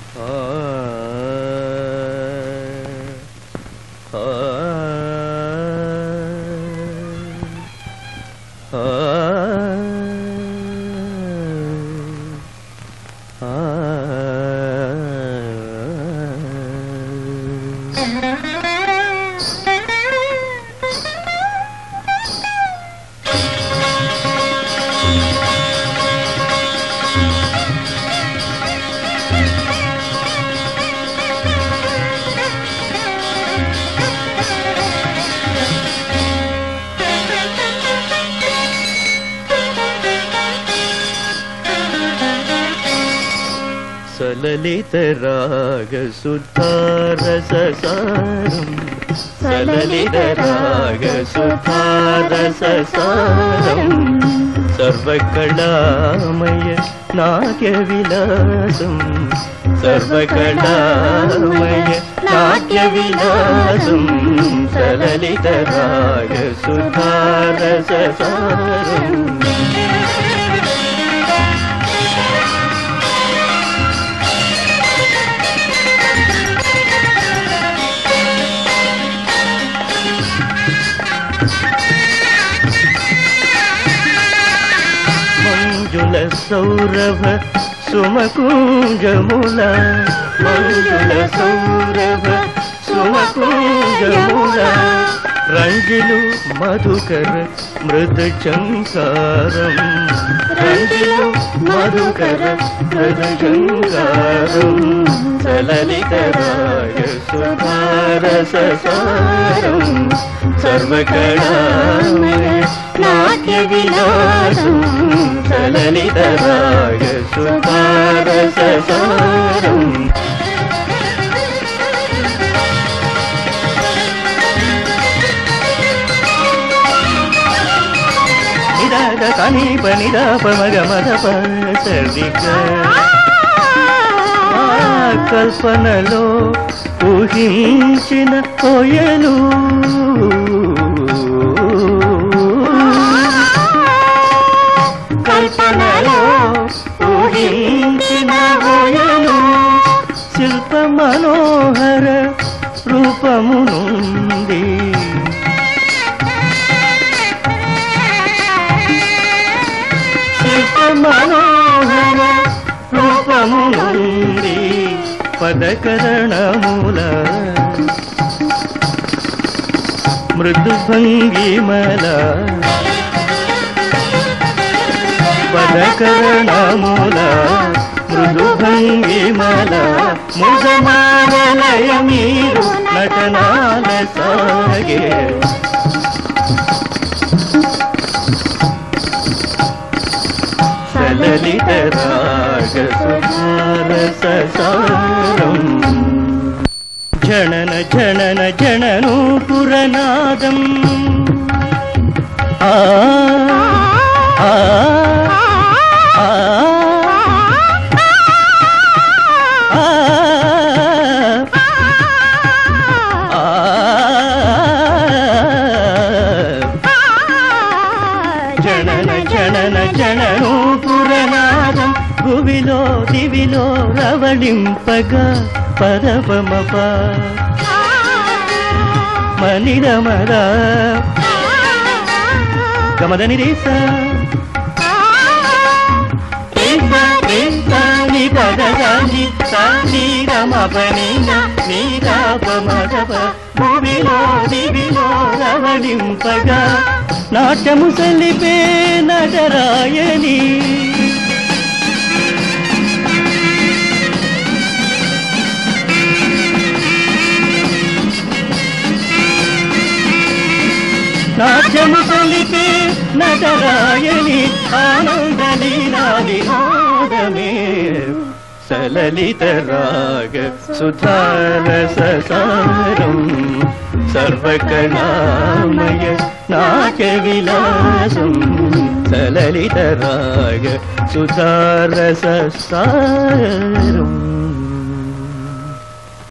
సలలిత రాగ సుధారసారం సలలిత రాగ సుధారసారం సర్వకళామయ నాట్య విలాసం సర్వకళామయ నాట్య విలాసం సలలిత రాగ సుధారసారం మంజుల సౌరభ సుమకుంజముల మంజుల సౌరభ సుమకుంజముల రంజిలు మధుకర మృద చంకారం రంజిలు మధుకర మృద చంకారం సలలిత రాగ సుధారసారం సర్వకళామయ నాట్య విలాసం సలలిత రాగ సుధారసారం నిదాద కనీప నిదాప మగ మదప సరిగ ఆ కల్పనలో ఊహించిన కోయలు కల్పనలో ఊహించిన కోయలు శిల్ప మనోహర రూపము నుండి శిల్ప మనోహర రూపము నుండి పదకరణముల మృదు భంగిమల పదకరణముల మృదు భంగిమల ముజమాలయ మీరు నటనాల సాగే సలలిత రాగ సుధారసారం జనన జనన జనను పురనాదం ఆ ఆ ఆ ఆ జనన జనన జనను పురనాదం భువిలో దివిలో రవళింపగా పదపమప మనిరమర గమదని రీస నీ పదగాని నీరమపని నీరాపమదప భూమిలో దివిలో రవళింపగా నాట్యము సలిపే నగరాయని నాట్యము సలిపే నగరాయని ఆనంద లీలాదినాదమే సలలిత రాగ సుధారసారం సర్వకళామయ నాట్య విలాసం సలలిత రాగ సుధారసారం